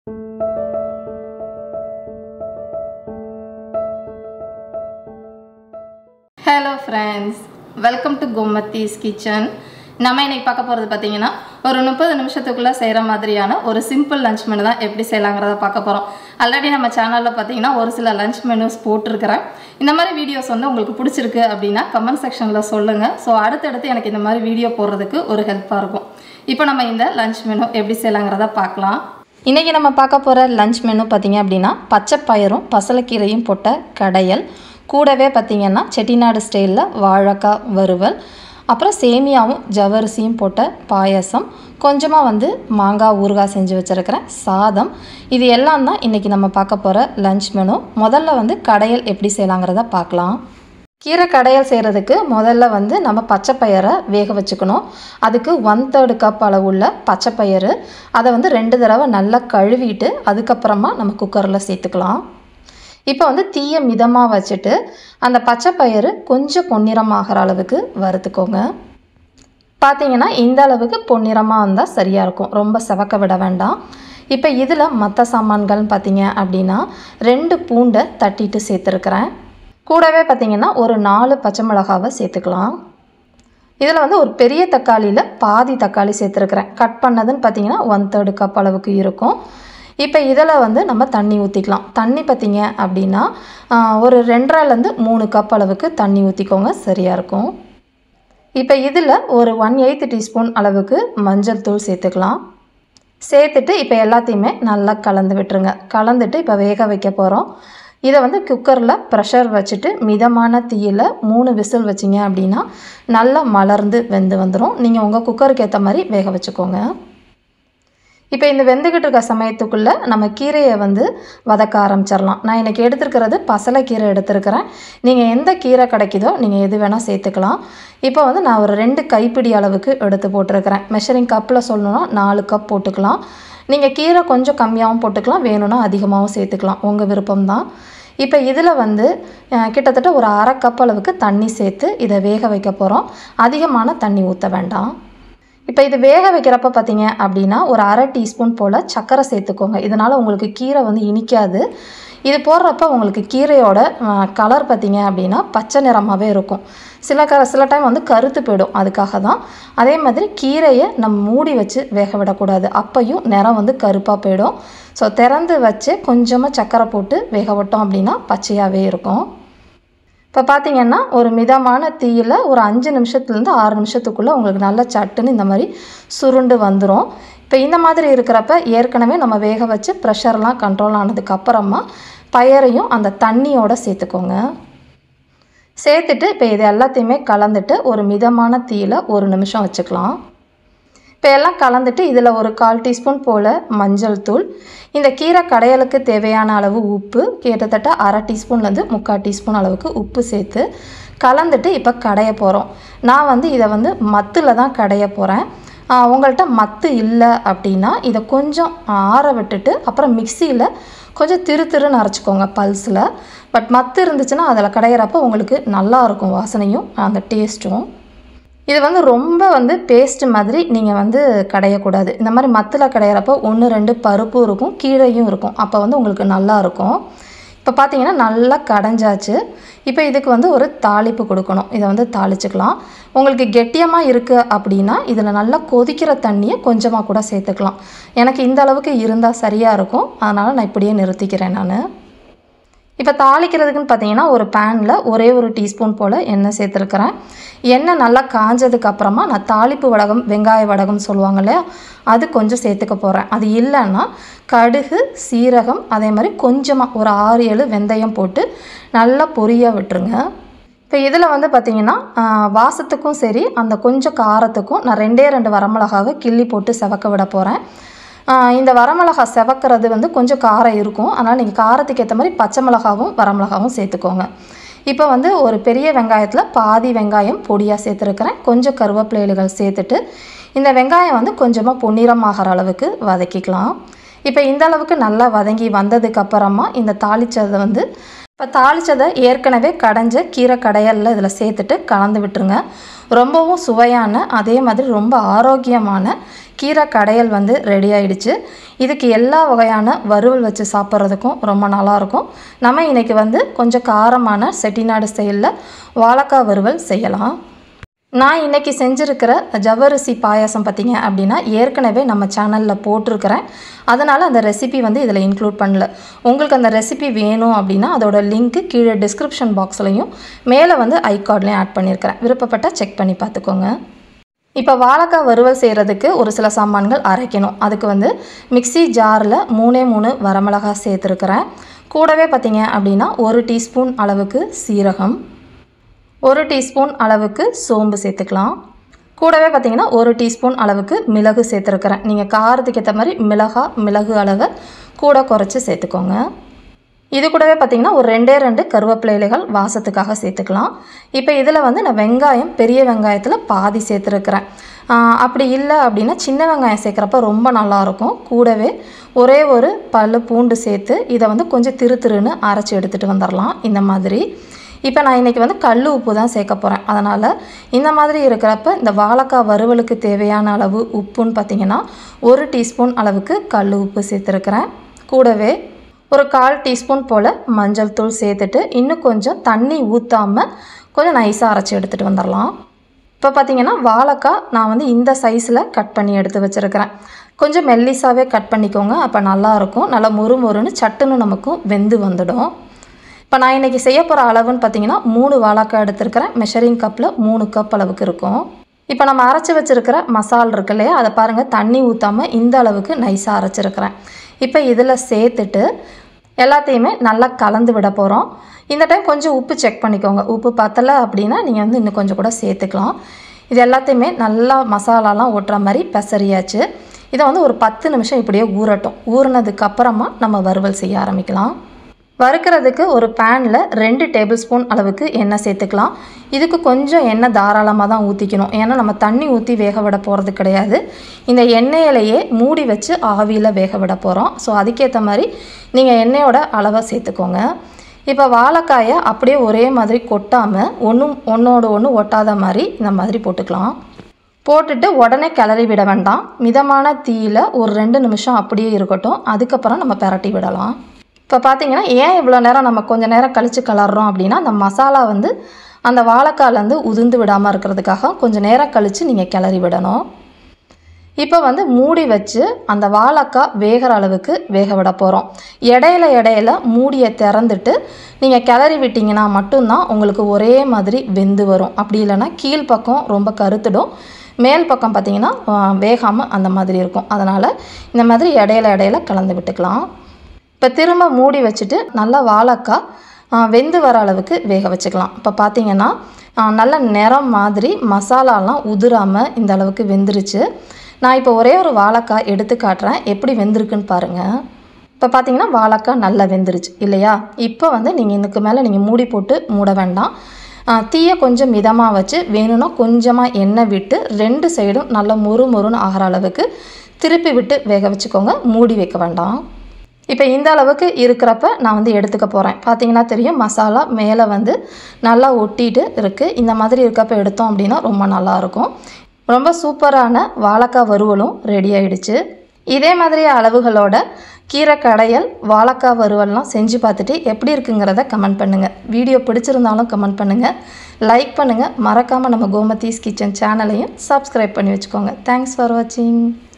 hello friends welcome to Gomathi's kitchen நம்ம இன்னைக்கு பார்க்க போகிறது பார்த்தீங்கன்னா ஒரு முப்பது நிமிஷத்துக்குள்ளே செய்கிற மாதிரியான ஒரு சிம்பிள் லஞ்ச் மெனு தான் எப்படி செய்யலாங்கிறத பார்க்க போகிறோம் ஆல்ரெடி நம்ம சேனலில் பார்த்தீங்கன்னா ஒரு சில லஞ்ச் மெனுஸ் போட்டிருக்கிறேன் இந்த மாதிரி வீடியோஸ் வந்து உங்களுக்கு பிடிச்சிருக்கு அப்படின்னா கமெண்ட் செக்ஷனில் சொல்லுங்கள் ஸோ அடுத்தடுத்து எனக்கு இந்த மாதிரி வீடியோ போடுறதுக்கு ஒரு ஹெல்ப்பாக இருக்கும் இப்போ நம்ம இந்த லஞ்ச் மெனு எப்படி செய்யலாங்கிறத பார்க்கலாம் இன்றைக்கி நம்ம பார்க்க போகிற லஞ்ச் மெனு பார்த்தீங்க அப்படின்னா பச்சை பயிரும் பசலைக்கீரையும் போட்ட கடையல் கூடவே பார்த்தீங்கன்னா செட்டிநாடு ஸ்டைலில் வாழைக்காய் வறுவல் அப்புறம் சேமியாவும் ஜவரிசியும் போட்ட பாயசம் கொஞ்சமாக வந்து மாங்காய் ஊறுகாய் செஞ்சு வச்சுருக்கிறேன் சாதம் இது எல்லாம் தான் இன்றைக்கி நம்ம பார்க்க போகிற லஞ்ச் மெனு முதல்ல வந்து கடையல் எப்படி செய்யலாங்கிறத பார்க்கலாம் கீரை கடையல் செய்கிறதுக்கு முதல்ல வந்து நம்ம பச்சை பயிரை வேக வச்சுக்கணும் அதுக்கு ஒன் தேர்டு கப் அளவுள்ள பச்சை பயிறு அதை வந்து ரெண்டு தடவை நல்லா கழுவிட்டு அதுக்கப்புறமா நம்ம குக்கரில் சேர்த்துக்கலாம் இப்போ வந்து தீயை மிதமாக வச்சுட்டு அந்த பச்சை பயிறு கொஞ்சம் பொன்னிறமாகிற அளவுக்கு வறுத்துக்கோங்க பார்த்தீங்கன்னா இந்த அளவுக்கு பொன்னிறமாக இருந்தால் சரியாக இருக்கும் ரொம்ப செவக்க விட வேண்டாம் இப்போ இதில் மற்ற சாமான்கள்னு பார்த்தீங்க அப்படின்னா ரெண்டு பூண்டை தட்டிட்டு சேர்த்துருக்குறேன் கூடவே பார்த்தீங்கன்னா ஒரு நாலு பச்சை மிளகாவை சேர்த்துக்கலாம் இதில் வந்து ஒரு பெரிய தக்காளியில் பாதி தக்காளி சேர்த்துருக்குறேன் கட் பண்ணதுன்னு பார்த்தீங்கன்னா ஒன் தேர்டு கப் அளவுக்கு இருக்கும் இப்போ இதில் வந்து நம்ம தண்ணி ஊற்றிக்கலாம் தண்ணி பார்த்தீங்க அப்படின்னா ஒரு ரெண்டரைலேருந்து மூணு கப் அளவுக்கு தண்ணி ஊற்றிக்கோங்க சரியாக இருக்கும் இப்போ இதில் ஒரு ஒன் எயித்து டீஸ்பூன் அளவுக்கு மஞ்சள் தூள் சேர்த்துக்கலாம் சேர்த்துட்டு இப்போ எல்லாத்தையுமே நல்லா கலந்து விட்டுருங்க கலந்துட்டு இப்போ வேக வைக்க போகிறோம் இதை வந்து குக்கரில் ப்ரெஷர் வச்சுட்டு மிதமான தீயில் மூணு விசில் வச்சிங்க அப்படின்னா நல்லா மலர்ந்து வெந்து வந்துடும் நீங்கள் உங்கள் குக்கருக்கு ஏற்ற மாதிரி வேக வச்சுக்கோங்க இப்போ இந்த வெந்துக்கிட்டு இருக்க சமயத்துக்குள்ளே நம்ம கீரையை வந்து வதக்க ஆரம்பிச்சிடலாம் நான் இன்றைக்கி எடுத்துருக்கிறது பசலைக்கீரை எடுத்துருக்கிறேன் நீங்கள் எந்த கீரை கிடைக்குதோ நீங்கள் எது வேணால் சேர்த்துக்கலாம் இப்போ வந்து நான் ஒரு ரெண்டு கைப்பிடி அளவுக்கு எடுத்து போட்டிருக்கிறேன் மெஷரிங் கப்பில் சொல்லணுன்னா நாலு கப் போட்டுக்கலாம் நீங்கள் கீரை கொஞ்சம் கம்மியாகவும் போட்டுக்கலாம் வேணும்னா அதிகமாகவும் சேர்த்துக்கலாம் உங்கள் விருப்பம்தான் இப்போ இதில் வந்து கிட்டத்தட்ட ஒரு அரை கப் அளவுக்கு தண்ணி சேர்த்து இதை வேக வைக்க போகிறோம் அதிகமான தண்ணி ஊற்ற வேண்டாம் இப்போ இது வேக வைக்கிறப்ப பார்த்தீங்க அப்படின்னா ஒரு அரை டீஸ்பூன் போல் சர்க்கரை சேர்த்துக்கோங்க இதனால் உங்களுக்கு கீரை வந்து இனிக்காது இது போடுறப்ப உங்களுக்கு கீரையோட கலர் பார்த்தீங்க அப்படின்னா பச்சை நிறமாகவே இருக்கும் சில க சில டைம் வந்து கருத்து போயிடும் அதுக்காக தான் அதே மாதிரி கீரையை நம்ம மூடி வச்சு வேக விடக்கூடாது அப்பையும் நிறம் வந்து கருப்பாக போயிடும் ஸோ திறந்து வச்சு கொஞ்சமாக சர்க்கரை போட்டு வேக விட்டோம் அப்படின்னா பச்சையாகவே இருக்கும் இப்போ பார்த்தீங்கன்னா ஒரு மிதமான தீயில் ஒரு அஞ்சு நிமிஷத்துலேருந்து ஆறு நிமிஷத்துக்குள்ளே உங்களுக்கு நல்ல சட்டுன்னு இந்த மாதிரி சுருண்டு வந்துடும் இப்போ இந்த மாதிரி இருக்கிறப்ப ஏற்கனவே நம்ம வேக வச்சு ப்ரெஷர்லாம் கண்ட்ரோல் ஆனதுக்கப்புறமா பயரையும் அந்த தண்ணியோடு சேர்த்துக்கோங்க சேர்த்துட்டு இப்போ இது எல்லாத்தையுமே கலந்துட்டு ஒரு மிதமான தீயில் ஒரு நிமிஷம் வச்சுக்கலாம் இப்போ எல்லாம் கலந்துட்டு இதில் ஒரு கால் டீஸ்பூன் போல் மஞ்சள் தூள் இந்த கீரை கடையலுக்கு தேவையான அளவு உப்பு கிட்டத்தட்ட அரை டீஸ்பூன்லேருந்து முக்கால் டீஸ்பூன் அளவுக்கு உப்பு சேர்த்து கலந்துட்டு இப்போ கடைய போகிறோம் நான் வந்து இதை வந்து மத்தில் தான் கடைய போகிறேன் உங்கள்கிட்ட மத்து இல்லை அப்படின்னா இதை கொஞ்சம் ஆற விட்டுட்டு அப்புறம் மிக்சியில் கொஞ்சம் திரு திருன்னு அரைச்சிக்கோங்க பல்ஸில் பட் மத்து இருந்துச்சுன்னா அதில் கடையிறப்போ உங்களுக்கு நல்லா இருக்கும் வாசனையும் அந்த டேஸ்ட்டும் இது வந்து ரொம்ப வந்து பேஸ்ட் மாதிரி நீங்கள் வந்து கடையக்கூடாது இந்த மாதிரி மத்தில் கடையிறப்போ ஒன்று ரெண்டு பருப்பும் இருக்கும் கீழையும் இருக்கும் அப்போ வந்து உங்களுக்கு நல்லா இருக்கும் இப்போ பார்த்தீங்கன்னா நல்லா கடைஞ்சாச்சு இப்போ இதுக்கு வந்து ஒரு தாளிப்பு கொடுக்கணும் இதை வந்து தாளிச்சுக்கலாம் உங்களுக்கு கெட்டியமாக இருக்குது அப்படின்னா இதில் நல்லா கொதிக்கிற தண்ணியை கொஞ்சமாக கூட சேர்த்துக்கலாம் எனக்கு இந்த அளவுக்கு இருந்தால் சரியாக இருக்கும் அதனால் நான் இப்படியே நிறுத்திக்கிறேன் நான் இப்போ தாளிக்கிறதுக்குன்னு பார்த்தீங்கன்னா ஒரு பேனில் ஒரே ஒரு டீஸ்பூன் போல் எண்ணெய் சேர்த்துருக்கிறேன் எண்ணெய் நல்லா காஞ்சதுக்கு அப்புறமா நான் தாளிப்பு வடகம் வெங்காய வடகம் சொல்லுவாங்க இல்லையா அது கொஞ்சம் சேர்த்துக்க போகிறேன் அது இல்லைன்னா கடுகு சீரகம் அதே மாதிரி கொஞ்சமாக ஒரு ஆறு ஏழு வெந்தயம் போட்டு நல்லா பொரிய விட்டுருங்க இப்போ இதில் வந்து பார்த்திங்கன்னா வாசத்துக்கும் சரி அந்த கொஞ்சம் காரத்துக்கும் நான் ரெண்டே ரெண்டு வரமிளகாவை கிள்ளி போட்டு செவக்க விட போகிறேன் இந்த வரமிளகா செவக்கிறது வந்து கொஞ்சம் காரம் இருக்கும் அதனால் நீங்கள் காரத்துக்கு ஏற்ற மாதிரி பச்சை மிளகாவும் வரமிளகாவும் சேர்த்துக்கோங்க இப்போ வந்து ஒரு பெரிய வெங்காயத்தில் பாதி வெங்காயம் பொடியாக சேர்த்துருக்கிறேன் கொஞ்சம் கருவேப்பிலைகள் சேர்த்துட்டு இந்த வெங்காயம் வந்து கொஞ்சமாக பொன்னிறமாகிற அளவுக்கு வதக்கிக்கலாம் இப்போ இந்த அளவுக்கு நல்லா வதங்கி வந்ததுக்கப்புறமா இந்த தாளிச்சதை வந்து இப்போ தாளித்ததை ஏற்கனவே கடைஞ்ச கீரை கடையலில் இதில் சேர்த்துட்டு கலந்து விட்டுருங்க ரொம்பவும் சுவையான அதே மாதிரி ரொம்ப ஆரோக்கியமான கீரை கடையல் வந்து ரெடி ஆயிடுச்சு இதுக்கு எல்லா வகையான வறுவல் வச்சு சாப்பிட்றதுக்கும் ரொம்ப நல்லாயிருக்கும் நம்ம இன்றைக்கி வந்து கொஞ்சம் காரமான செட்டிநாடு ஸ்டைலில் வாழைக்காய் வறுவல் செய்யலாம் நான் இன்றைக்கி செஞ்சுருக்கிற ஜவ்வரிசி பாயாசம் பார்த்தீங்க அப்படின்னா ஏற்கனவே நம்ம சேனலில் போட்டிருக்கிறேன் அதனால் அந்த ரெசிபி வந்து இதில் இன்க்ளூட் பண்ணல உங்களுக்கு அந்த ரெசிபி வேணும் அப்படின்னா அதோட லிங்க்கு கீழே டிஸ்கிரிப்ஷன் பாக்ஸ்லையும் மேலே வந்து ஐ கார்ட்லேயும் ஆட் பண்ணியிருக்கிறேன் விருப்பப்பட்டால் செக் பண்ணி பார்த்துக்கோங்க இப்போ வாழைக்காய் வறுவல் செய்கிறதுக்கு ஒரு சில சாமான்கள் அரைக்கணும் அதுக்கு வந்து மிக்ஸி ஜாரில் மூணே மூணு வரமிளகாய் சேர்த்துருக்கிறேன் கூடவே பார்த்தீங்க அப்படின்னா ஒரு டீஸ்பூன் அளவுக்கு சீரகம் ஒரு டீஸ்பூன் அளவுக்கு சோம்பு சேர்த்துக்கலாம் கூடவே பார்த்தீங்கன்னா ஒரு டீஸ்பூன் அளவுக்கு மிளகு சேர்த்துருக்கிறேன் நீங்கள் காரத்துக்கு ஏற்ற மாதிரி மிளகா மிளகு அளவை கூட குறைச்சி சேர்த்துக்கோங்க இது கூடவே பார்த்தீங்கன்னா ஒரு ரெண்டே ரெண்டு கருவேப்பிலை இலைகள் வாசத்துக்காக சேர்த்துக்கலாம் இப்போ இதில் வந்து நான் வெங்காயம் பெரிய வெங்காயத்தில் பாதி சேர்த்துருக்கிறேன் ஆஹ் அப்படி இல்லை அப்படின்னா சின்ன வெங்காயம் சேர்க்குறப்ப ரொம்ப நல்லாயிருக்கும் கூடவே ஒரே ஒரு பல்லு பூண்டு சேர்த்து இதை வந்து கொஞ்சம் திரு திருன்னு அரைச்சி எடுத்துகிட்டு வந்துடலாம் இந்த மாதிரி இப்போ நான் இன்றைக்கி வந்து கல் உப்பு தான் சேர்க்க போகிறேன் அதனால் இந்த மாதிரி இருக்கிறப்ப இந்த வாழைக்காய் வறுவலுக்கு தேவையான அளவு உப்புன்னு பார்த்தீங்கன்னா ஒரு டீஸ்பூன் அளவுக்கு கல் உப்பு சேர்த்துருக்கிறேன் கூடவே ஒரு கால் டீஸ்பூன் போல் மஞ்சள் தூள் சேர்த்துட்டு இன்னும் கொஞ்சம் தண்ணி ஊற்றாமல் கொஞ்சம் நைஸாக அரைச்சி எடுத்துகிட்டு வந்துடலாம் இப்போ பார்த்தீங்கன்னா வாழைக்காய் நான் வந்து இந்த சைஸில் கட் பண்ணி எடுத்து வச்சுருக்கிறேன் கொஞ்சம் மெல்லிஸாகவே கட் பண்ணிக்கோங்க அப்போ நல்லாயிருக்கும் நல்லா மொறு மொறுன்னு சட்டுன்னு நமக்கும் வெந்து வந்துடும் இப்போ நான் இன்றைக்கி செய்ய போகிற அளவுன்னு பார்த்தீங்கன்னா மூணு வாழைக்காய் எடுத்திருக்கிறேன் மெஷரிங் கப்பில் மூணு கப் அளவுக்கு இருக்கும் இப்போ நம்ம அரைச்சி வச்சுருக்கிற மசால் இருக்கு இல்லையா அதை பாருங்கள் தண்ணி ஊற்றாமல் இந்த அளவுக்கு நைஸாக அரைச்சிருக்கிறேன் இப்போ இதில் சேர்த்துட்டு எல்லாத்தையுமே நல்லா கலந்து விட போகிறோம் இந்த டைம் கொஞ்சம் உப்பு செக் பண்ணிக்கோங்க உப்பு பத்தலை அப்படின்னா நீங்கள் வந்து இன்னும் கொஞ்சம் கூட சேர்த்துக்கலாம் இது எல்லாத்தையுமே நல்லா மசாலாலாம் ஒட்டுற மாதிரி பெசரியாச்சு இதை வந்து ஒரு பத்து நிமிஷம் இப்படியே ஊறட்டும் ஊறினதுக்கு அப்புறமா நம்ம வறுவல் செய்ய ஆரம்பிக்கலாம் வறுக்கிறதுக்கு ஒரு பேனில் ரெண்டு டேபிள் ஸ்பூன் அளவுக்கு எண்ணெய் சேர்த்துக்கலாம் இதுக்கு கொஞ்சம் எண்ணெய் தாராளமாக தான் ஊற்றிக்கணும் ஏன்னா நம்ம தண்ணி ஊற்றி வேக விட போகிறது கிடையாது இந்த எண்ணெயிலையே மூடி வச்சு ஆவியில் வேக விட போகிறோம் ஸோ அதுக்கேற்ற மாதிரி நீங்கள் எண்ணெயோட அளவை சேர்த்துக்கோங்க இப்போ வாழைக்காயை அப்படியே ஒரே மாதிரி கொட்டாமல் ஒன்றும் ஒன்றோடு ஒன்று ஒட்டாத மாதிரி இந்த மாதிரி போட்டுக்கலாம் போட்டுட்டு உடனே கிளறி விட வேண்டாம் மிதமான தீயில் ஒரு ரெண்டு நிமிஷம் அப்படியே இருக்கட்டும் அதுக்கப்புறம் நம்ம பெரட்டி விடலாம் இப்போ பார்த்தீங்கன்னா ஏன் இவ்வளோ நேரம் நம்ம கொஞ்சம் நேரம் கழித்து கலர்றோம் அப்படின்னா அந்த மசாலா வந்து அந்த வாழைக்காலேருந்து உதிர்ந்து விடாமல் இருக்கிறதுக்காக கொஞ்சம் நேரம் கழித்து நீங்கள் கிளறி விடணும் இப்போ வந்து மூடி வச்சு அந்த வாழைக்காய் வேகிற அளவுக்கு வேக விட போகிறோம் இடையில இடையில மூடியை திறந்துட்டு நீங்கள் கிளறி விட்டிங்கன்னா மட்டும்தான் உங்களுக்கு ஒரே மாதிரி வெந்து வரும் அப்படி இல்லைன்னா கீழ்ப்பக்கம் ரொம்ப கருத்துடும் மேல் பக்கம் பார்த்தீங்கன்னா வேகாமல் அந்த மாதிரி இருக்கும் அதனால் இந்த மாதிரி இடையில இடையில கலந்து விட்டுக்கலாம் இப்போ திரும்ப மூடி வச்சுட்டு நல்லா வாழைக்காய் ஆ, வெந்து வர அளவுக்கு வேக வச்சுக்கலாம் இப்போ பார்த்தீங்கன்னா ஆ, நல்ல நிறம் மாதிரி மசாலாலாம் உதிராமல் இந்த அளவுக்கு வெந்துருச்சு நான் இப்போ ஒரே ஒரு வாழைக்காய் எடுத்து காட்டுறேன் எப்படி வெந்திருக்குன்னு பாருங்கள் இப்போ பார்த்தீங்கன்னா வாழைக்காய் நல்லா வெந்துருச்சு இல்லையா இப்போ வந்து நீங்கள் இதுக்கு மேலே நீங்கள் மூடி போட்டு மூட வேண்டாம் ஆ, தீயை கொஞ்சம் மிதமாக வச்சு வேணும்னா கொஞ்சமாக எண்ணெய் விட்டு ரெண்டு சைடும் நல்லா மொறு மொறுன்னு ஆகிற அளவுக்கு திருப்பி விட்டு வேக வச்சுக்கோங்க மூடி வைக்க வேண்டாம் இப்போ இந்த அளவுக்கு இருக்கிறப்ப நான் வந்து எடுத்துக்க போகிறேன் பார்த்தீங்கன்னா தெரியும் மசாலா மேலே வந்து நல்லா ஒட்டிட்டு இருக்குது இந்த மாதிரி இருக்கப்ப எடுத்தோம் அப்படின்னா ரொம்ப நல்லாயிருக்கும் ரொம்ப சூப்பரான வாழைக்காய் வறுவலும் ரெடி ஆயிடுச்சு இதே மாதிரி அளவுகளோட கீரை கடையல் வாழைக்காய் வறுவல்லாம் செஞ்சு பார்த்துட்டு எப்படி இருக்குங்கிறத கமெண்ட் பண்ணுங்கள் வீடியோ பிடிச்சிருந்தாலும் கமெண்ட் பண்ணுங்கள் லைக் பண்ணுங்கள் மறக்காமல் நம்ம கோமதீஸ் கிச்சன் சேனலையும் சப்ஸ்கிரைப் பண்ணி வச்சுக்கோங்க தேங்க்ஸ் ஃபார் வாட்சிங்